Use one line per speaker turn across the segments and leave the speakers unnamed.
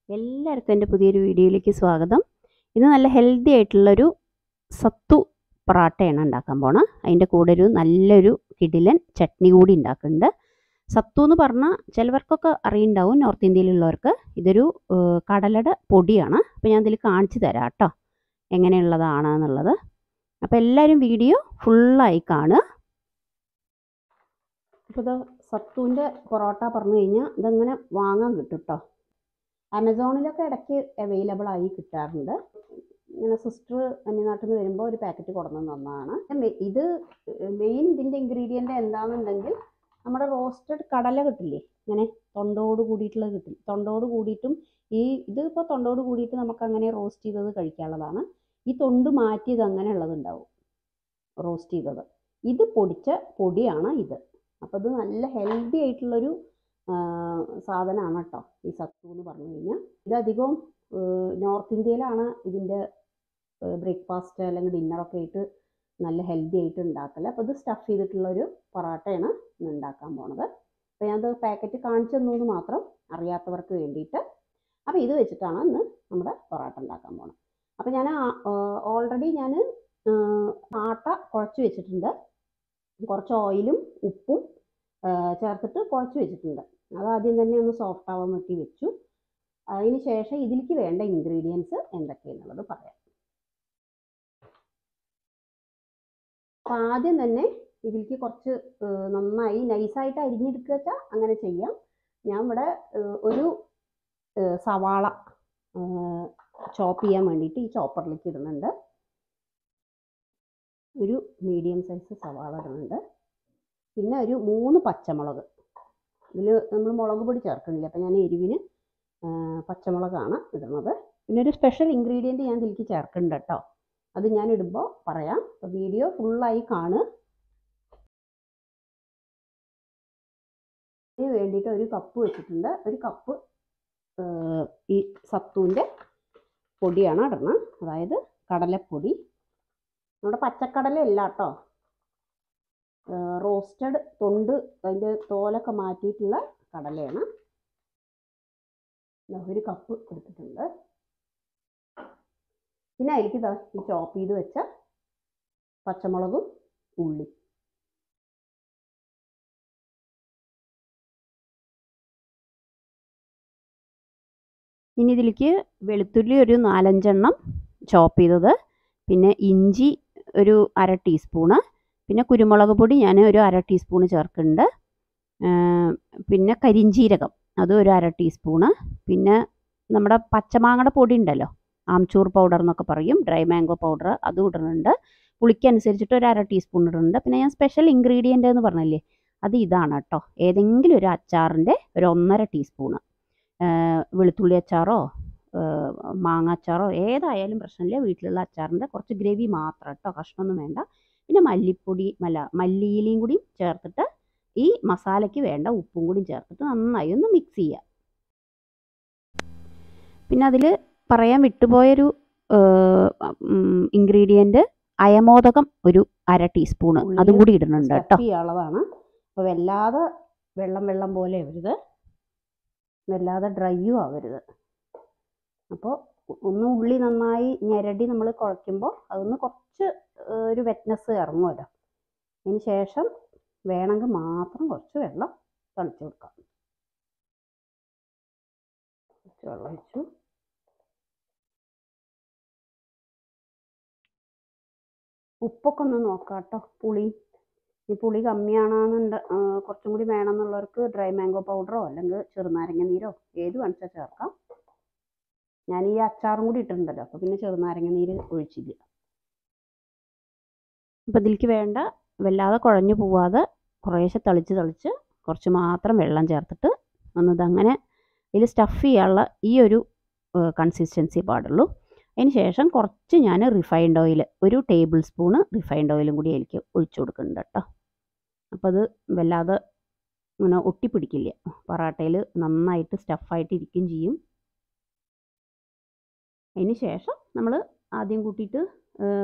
എല്ലാവർക്കും എൻ്റെ പുതിയൊരു വീഡിയോയിലേക്ക് സ്വാഗതം ഇത് നല്ല ഹെൽത്തി ആയിട്ടുള്ളൊരു സത്തു പൊറാട്ടയാണ് ഉണ്ടാക്കാൻ പോണത് അതിൻ്റെ കൂടെ ഒരു നല്ലൊരു കിടിലൻ ചട്നി കൂടി ഉണ്ടാക്കുന്നുണ്ട് സത്തു എന്ന് പറഞ്ഞാൽ ചിലവർക്കൊക്കെ അറിയുണ്ടാവും നോർത്ത് ഇന്ത്യയിലുള്ളവർക്ക് ഇതൊരു ഏഹ്, കടലയുടെ പൊടിയാണ് അപ്പോൾ ഞാൻ ഇതിൽ കാണിച്ചു തരാം കേട്ടോ എങ്ങനെയുള്ളതാണ് എന്നുള്ളത് അപ്പോൾ എല്ലാവരും വീഡിയോ ഫുള്ളായി കാണുക അപ്പോൾ ഇത് സത്തുവിൻ്റെ പൊറോട്ട പറഞ്ഞു കഴിഞ്ഞാൽ ഇതങ്ങനെ വാങ്ങാൻ കിട്ടും കേട്ടോ ആമസോണിലൊക്കെ ഇടയ്ക്ക് അവൈലബിൾ ആയി കിട്ടാറുണ്ട് ഇങ്ങനെ സിസ്റ്റർ അന്യനാട്ടിൽ നിന്ന് വരുമ്പോൾ ഒരു പാക്കറ്റ് കൊടുന്നു തന്നതാണ് മെ- ഇത് മെയിൻ ഇതിൻ്റെ ഇൻഗ്രീഡിയൻ്റ് എന്താണെന്നുണ്ടെങ്കിൽ നമ്മുടെ റോസ്റ്റഡ് കടല കിട്ടില്ലേ ഇങ്ങനെ തൊണ്ടോട് കൂടിയിട്ടുള്ളത് കിട്ടും തൊണ്ടോട് കൂടിയിട്ടും ഈ ഇത് ഇപ്പോൾ തൊണ്ടോട് കൂടിയിട്ട് നമുക്ക് അങ്ങനെ റോസ്റ്റ് ചെയ്തത് കഴിക്കാനുള്ളതാണ് ഈ തൊണ്ട് മാറ്റിയത് അങ്ങനെയുള്ളത് ഉണ്ടാവും റോസ്റ്റ് ചെയ്തത് ഇത് പൊടിച്ച പൊടിയാണ് ഇത് അപ്പോൾ ഇത് നല്ല ഹെൽത്തി ആയിട്ടുള്ളൊരു സാധനമാണ് കേട്ടോ ഈ സത്തു എന്ന് പറഞ്ഞു കഴിഞ്ഞാൽ ഇതധികവും നോർത്ത് ഇന്ത്യയിലാണ് ഇതിൻ്റെ ബ്രേക്ക്ഫാസ്റ്റ് അല്ലെങ്കിൽ ഡിന്നറൊക്കെ ആയിട്ട് നല്ല ഹെൽത്തി ആയിട്ട് ഉണ്ടാക്കൽ അപ്പോൾ ഇത് സ്റ്റഫ് ചെയ്തിട്ടുള്ളൊരു പൊറാട്ടയാണ് ഇന്ന് ഉണ്ടാക്കാൻ പോണത് അപ്പോൾ ഞാനത് പാക്കറ്റ് കാണിച്ചു തന്നു എന്ന് മാത്രം അറിയാത്തവർക്ക് വേണ്ടിയിട്ട് അപ്പോൾ ഇത് വെച്ചിട്ടാണ് ഇന്ന് നമ്മുടെ പൊറാട്ട ഉണ്ടാക്കാൻ പോണത് അപ്പോൾ ഞാൻ ഓൾറെഡി ഞാൻ ആട്ട കുഴച്ച് വെച്ചിട്ടുണ്ട് കുറച്ച് ഓയിലും ഉപ്പും ആ, ചേർത്തിട്ട് കുഴച്ച് വെച്ചിട്ടുണ്ട് അത് ആദ്യം തന്നെ ഒന്ന് സോഫ്റ്റ് ആവാൻ വേണ്ടി വെച്ചു അതിന് ശേഷം ഇതിലേക്ക് വേണ്ട ഇൻഗ്രീഡിയൻസ് എന്തൊക്കെയാണെന്നുള്ളത് പറയാം അപ്പം ആദ്യം തന്നെ ഇതിലേക്ക് കുറച്ച് ആ, നന്നായി നൈസായിട്ട് അരിഞ്ഞെടുക്കുക വെച്ചാൽ അങ്ങനെ ചെയ്യാം ഞാൻ ഇവിടെ ആ, ഒരു ആ, സവാള ചോപ്പ് ചെയ്യാൻ വേണ്ടിയിട്ട് ഈ ചോപ്പറിലേക്ക് ഇടുന്നുണ്ട് ഒരു മീഡിയം സൈസ് സവാള ഇടുന്നുണ്ട് പിന്നെ ഒരു മൂന്ന് പച്ചമുളക് ഇതിൽ നമ്മൾ മുളക് പൊടി ചേർക്കുന്നില്ല അപ്പം ഞാൻ എരിവിന് ആ, പച്ചമുളകാണ് ഇടുന്നത് പിന്നെ ഒരു സ്പെഷ്യൽ ഇൻഗ്രീഡിയൻറ്റ് ഞാൻ ഇതിലേക്ക് ചേർക്കുന്നുണ്ട് കേട്ടോ അത് ഞാൻ ഇടുമ്പോൾ പറയാം അപ്പോൾ വീഡിയോ ഫുള്ളായി കാണുക ഇതിന് വേണ്ടിയിട്ട് ഒരു കപ്പ് വെച്ചിട്ടുണ്ട് ഒരു കപ്പ് ആ, ഈ സത്തുവിൻ്റെ പൊടിയാണ് ഇടുന്നത് അതായത് കടലപ്പൊടി നമ്മുടെ പച്ചക്കടല അല്ല കേട്ടോ റോസ്റ്റഡ് തൊണ്ട് അതിൻ്റെ തോലൊക്കെ മാറ്റിയിട്ടുള്ള കടലയാണ് ദാ ഒരു കപ്പ് എടുത്തിട്ടുണ്ട് പിന്നെ അതിലേക്ക് ദാ ഈ ചോപ്പ് ചെയ്ത് വെച്ച പച്ചമുളകും ഉള്ളി ഇനി ഇതിലേക്ക് വെളുത്തുള്ളി ഒരു നാലഞ്ചെണ്ണം ചോപ്പ് ചെയ്തത് പിന്നെ ഇഞ്ചി ഒരു അര ടീസ്പൂണ് പിന്നെ കുരുമുളക് പൊടി ഞാൻ ഒരു അര ടീസ്പൂണ് ചേർക്കുന്നുണ്ട് ആ, പിന്നെ കരിഞ്ചീരകം അത് ഒരു അര ടീസ്പൂണ് പിന്നെ നമ്മുടെ പച്ചമാങ്ങയുടെ പൊടി ഉണ്ടല്ലോ ആംചൂർ പൗഡർ എന്നൊക്കെ പറയും ഡ്രൈ മാംഗോ പൗഡർ അതും ഇടുന്നുണ്ട് പുളിക്കനുസരിച്ചിട്ട് ഒരു അര ടീസ്പൂൺ ഇടുന്നുണ്ട് പിന്നെ ഞാൻ സ്പെഷ്യൽ ഇൻഗ്രീഡിയൻ്റ് എന്ന് പറഞ്ഞില്ലേ അത് ഇതാണ് കേട്ടോ ഏതെങ്കിലും ഒരു അച്ചാറിൻ്റെ ഒരു ഒന്നര ടീസ്പൂണ് വെളുത്തുള്ളി അച്ചാറോ ആ, മാങ്ങ അച്ചാറോ ഏതായാലും പ്രശ്നമില്ല വീട്ടിലുള്ള അച്ചാറിൻ്റെ കുറച്ച് ഗ്രേവി മാത്രം കേട്ടോ കഷ്ണമൊന്നും വേണ്ട പിന്നെ മല്ലിപ്പൊടി മല്ല മല്ലിയിലയും കൂടി ചേർത്തിട്ട് ഈ മസാലയ്ക്ക് വേണ്ട ഉപ്പും കൂടി ചേർത്തിട്ട് നന്നായി ഒന്ന് മിക്സ് ചെയ്യുക പിന്നെ അതിൽ പറയാൻ വിട്ടുപോയൊരു ഇൻഗ്രീഡിയൻറ്റ് അയമോദകം ഒരു അര ടീസ്പൂണ് അതും കൂടി ഇടുന്നുണ്ട് കേട്ടോ ചെയ്യാനുള്ളതാണ് അപ്പോൾ വല്ലാതെ വെള്ളം വെള്ളം പോലെ ആവരുത് വല്ലാതെ ഡ്രൈയും ആവരുത് അപ്പോൾ ഒന്ന് ഉള്ളി നന്നായി ഞെരടി നമ്മൾ കുഴയ്ക്കുമ്പോൾ അതൊന്ന് കുറച്ച് ഏഹ്, ഒരു വെറ്റ്നസ് ഇറങ്ങുമല്ലോ അതിന് ശേഷം വേണമെങ്കിൽ മാത്രം കുറച്ച് വെള്ളം തളിച്ചു കൊടുക്കാം കുറച്ച് വെള്ളം ഒഴിച്ചു ഉപ്പൊക്കെ ഒന്ന് നോക്കാം കേട്ടോ പുളി ഈ പുളി കമ്മിയാണെന്നുണ്ട് കുറച്ചും കൂടി വേണമെന്നുള്ളവർക്ക് ഡ്രൈ മാംഗോ പൗഡറോ അല്ലെങ്കിൽ ചെറുനാരങ്ങ നീരോ ഏത് വേണിച്ചാൽ ചേർക്കാം ഞാൻ ഈ അച്ചാറും കൂടി ഇട്ടിട്ടുണ്ടല്ലോ അപ്പോൾ പിന്നെ ചെറുനാരങ്ങ നീര് ഒഴിച്ചില്ല അപ്പോൾ ഇതിലേക്ക് വേണ്ട വല്ലാതെ കുഴഞ്ഞു പോവാതെ കുറേശ്ശെ തളിച്ച് തളിച്ച് കുറച്ച് മാത്രം വെള്ളം ചേർത്തിട്ട് ഒന്നിതങ്ങനെ ഇതിൽ സ്റ്റഫ് ചെയ്യാനുള്ള ഈ ഒരു കൺസിസ്റ്റൻസി പാടുള്ളൂ അതിന് ശേഷം കുറച്ച് ഞാൻ റിഫൈൻഡ് ഓയിൽ ഒരു ടേബിൾ സ്പൂണ് റിഫൈൻഡ് ഓയിലും കൂടി അതിലേക്ക് ഒഴിച്ചു കൊടുക്കുന്നുണ്ട് കേട്ടോ അപ്പോൾ അത് വല്ലാതെ ഇങ്ങനെ ഒട്ടിപ്പിടിക്കില്ല പൊറാട്ടയിൽ നന്നായിട്ട് സ്റ്റഫായിട്ട് ഇരിക്കുകയും ചെയ്യും അതിന് ശേഷം നമ്മൾ ആദ്യം കൂട്ടിയിട്ട്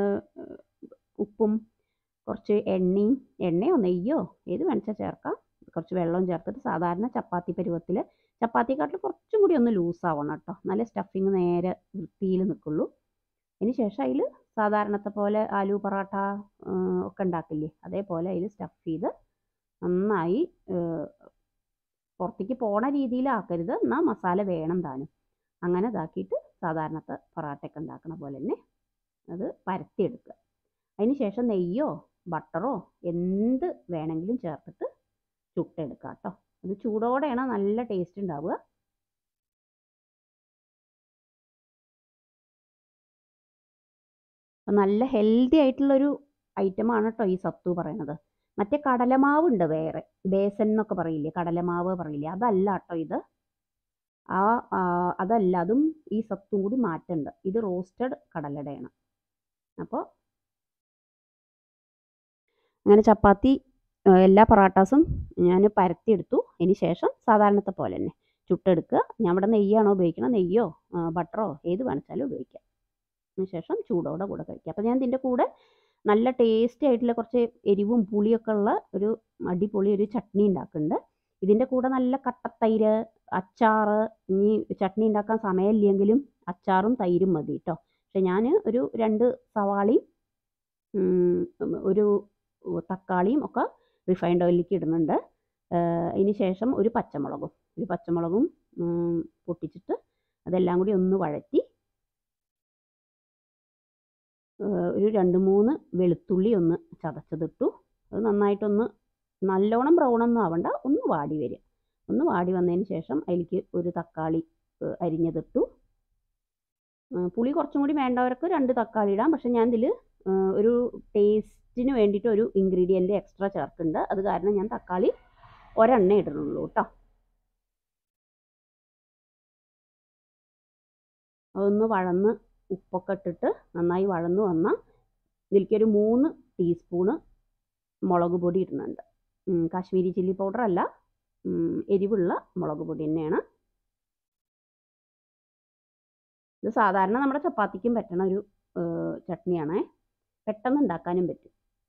ഉപ്പും കുറച്ച് എണ്ണയും എണ്ണയോ നെയ്യോ ഏത് വേണിച്ചാൽ ചേർക്കാം കുറച്ച് വെള്ളം ചേർത്തിട്ട് സാധാരണ ചപ്പാത്തി പരുവത്തിൽ ചപ്പാത്തിക്കാട്ടിൽ കുറച്ചും കൂടി ഒന്ന് ലൂസാവണം കേട്ടോ നല്ല സ്റ്റഫിങ് നേരെ വൃത്തിയിൽ നിൽക്കുള്ളൂ അതിന് ശേഷം അതിൽ സാധാരണത്തെ പോലെ ആലു പൊറോട്ട ഒക്കെ ഉണ്ടാക്കില്ലേ അതേപോലെ അതിൽ സ്റ്റഫ് ചെയ്ത് നന്നായി പുറത്തേക്ക് പോണ രീതിയിലാക്കരുത് എന്നാൽ മസാല വേണം താനും അങ്ങനെ ഇതാക്കിയിട്ട് സാധാരണത്തെ പൊറോട്ടയൊക്കെ ഉണ്ടാക്കണ പോലെ തന്നെ അത് പരത്തിയെടുക്കുക അതിന് ശേഷം നെയ്യോ ബട്ടറോ എന്ത് വേണമെങ്കിലും ചേർത്തിട്ട് ചുട്ടെടുക്കുക കേട്ടോ അത് ചൂടോടെയാണ് നല്ല ടേസ്റ്റ് ഉണ്ടാവുക നല്ല ഹെൽത്തി ആയിട്ടുള്ളൊരു ഐറ്റമാണ് കേട്ടോ ഈ സത്തു പറയണത് മറ്റേ കടലമാവ് ഉണ്ട് വേറെ ബേസൻ എന്നൊക്കെ പറയില്ലേ കടലമാവ് പറയില്ലേ അതല്ല കേട്ടോ ഇത് ആ അതല്ല അതും ഈ സത്തും കൂടി മാറ്റുണ്ട് ഇത് റോസ്റ്റഡ് കടലടയാണ് അപ്പോൾ അങ്ങനെ ചപ്പാത്തി എല്ലാ പൊറാട്ടാസും ഞാൻ പരത്തിയെടുത്തു അതിന് ശേഷം സാധാരണത്തെ പോലെ തന്നെ ചുട്ടെടുക്കുക ഞാൻ ഇവിടെ നെയ്യാണോ ഉപയോഗിക്കണം നെയ്യോ ബട്ടറോ ഏത് വേണിച്ചാലും ഉപയോഗിക്കാം അതിന് ശേഷം ചൂടോടെ കൂടെ കഴിക്കുക അപ്പോൾ ഞാൻ ഇതിൻ്റെ കൂടെ നല്ല ടേസ്റ്റി ആയിട്ടുള്ള കുറച്ച് എരിവും പുളിയൊക്കെ ഉള്ള ഒരു അടിപൊളി ഒരു ചട്നി ഉണ്ടാക്കുന്നുണ്ട് ഇതിൻ്റെ കൂടെ നല്ല കട്ടത്തൈര് അച്ചാറ് ഇനി ചട്നി ഉണ്ടാക്കാൻ സമയമില്ലെങ്കിലും അച്ചാറും തൈരും മതി കേട്ടോ പക്ഷെ ഞാൻ ഒരു രണ്ട് സവാളയും ഒരു തക്കാളിയും ഒക്കെ റിഫൈൻഡ് ഓയിലിലേക്ക് ഇടുന്നുണ്ട് അതിന് ശേഷം ഒരു പച്ചമുളകും ഒരു പച്ചമുളകും പൊട്ടിച്ചിട്ട് അതെല്ലാം കൂടി ഒന്ന് വഴറ്റി ഒരു രണ്ട് മൂന്ന് വെളുത്തുള്ളി ഒന്ന് ചതച്ചതിട്ടു അത് നന്നായിട്ടൊന്ന് നല്ലോണം ബ്രൗൺ ഒന്നും ആവണ്ട ഒന്ന് വാടി വരിക ഒന്ന് വാടി വന്നതിന് ശേഷം അതിലേക്ക് ഒരു തക്കാളി അരിഞ്ഞതിട്ടു പുളി കുറച്ചും കൂടി വേണ്ടവർക്ക് രണ്ട് തക്കാളി ഇടാം പക്ഷെ ഞാൻ ഇതിൽ ഒരു ടേസ്റ്റിന് വേണ്ടിയിട്ട് ഒരു ഇൻഗ്രീഡിയൻറ്റ് എക്സ്ട്രാ ചേർക്കുന്നുണ്ട് അത് കാരണം ഞാൻ തക്കാളി ഒരെണ്ണ ഇടുന്നുള്ളൂ കേട്ടോ അതൊന്ന് വഴന്ന് ഉപ്പൊക്കെ ഇട്ടിട്ട് നന്നായി വഴന്ന് വന്നാൽ ഇതിലേക്കൊരു മൂന്ന് ടീസ്പൂണ് മുളക് പൊടി ഇടുന്നുണ്ട് കാശ്മീരി ചില്ലി പൗഡർ അല്ല എരിവുള്ള മുളക് പൊടി തന്നെയാണ് ഇത് സാധാരണ നമ്മുടെ ചപ്പാത്തിക്കും പറ്റണ ഒരു ചട്നിയാണേ പെട്ടെന്ന് ഉണ്ടാക്കാനും പറ്റും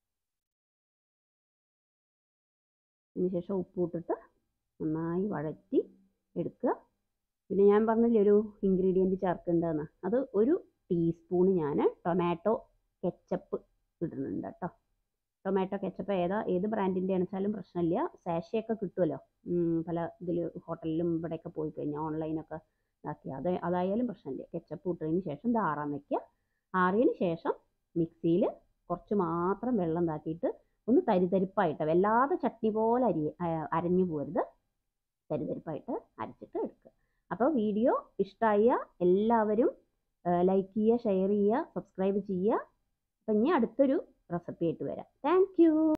അതിനുശേഷം ഉപ്പ് ഇട്ടിട്ട് നന്നായി വഴറ്റി എടുക്കുക പിന്നെ ഞാൻ പറഞ്ഞില്ലേ ഒരു ഇൻഗ്രീഡിയൻറ്റ് ചേർക്കേണ്ടതെന്ന് അത് ഒരു ടീസ്പൂൺ ഞാൻ ടൊമാറ്റോ കെച്ചപ്പ് ഇടുന്നുണ്ട് കേട്ടോ ടൊമാറ്റോ കെച്ചപ്പ് ഏതാ ഏത് ബ്രാൻഡിൻ്റെ ആണെച്ചാലും പ്രശ്നമില്ല സാഷയൊക്കെ കിട്ടുമല്ലോ പല ഇതിൽ ഹോട്ടലിലും ഇവിടെയൊക്കെ പോയി കഴിഞ്ഞാൽ ഓൺലൈനൊക്കെ ഇതാക്കി അത് അതായാലും പ്രശ്നമില്ല കെച്ചപ്പ് ഇട്ടതിന് ശേഷം ഇത് ആറാൻ വയ്ക്കുക ആറിയതിന് ശേഷം മിക്സിയിൽ കുറച്ച് മാത്രം വെള്ളം ഇതാക്കിയിട്ട് ഒന്ന് തരിതരിപ്പായിട്ട് വല്ലാതെ ചട്നി പോലെ അരി അരഞ്ഞു പോരുത് തരിതരിപ്പായിട്ട് അരച്ചിട്ട് എടുക്കുക അപ്പോൾ വീഡിയോ ഇഷ്ടമായ എല്ലാവരും ലൈക്ക് ചെയ്യുക ഷെയർ ചെയ്യുക സബ്സ്ക്രൈബ് ചെയ്യുക അപ്പം ഇനി അടുത്തൊരു റെസിപ്പി ആയിട്ട് വരാം താങ്ക്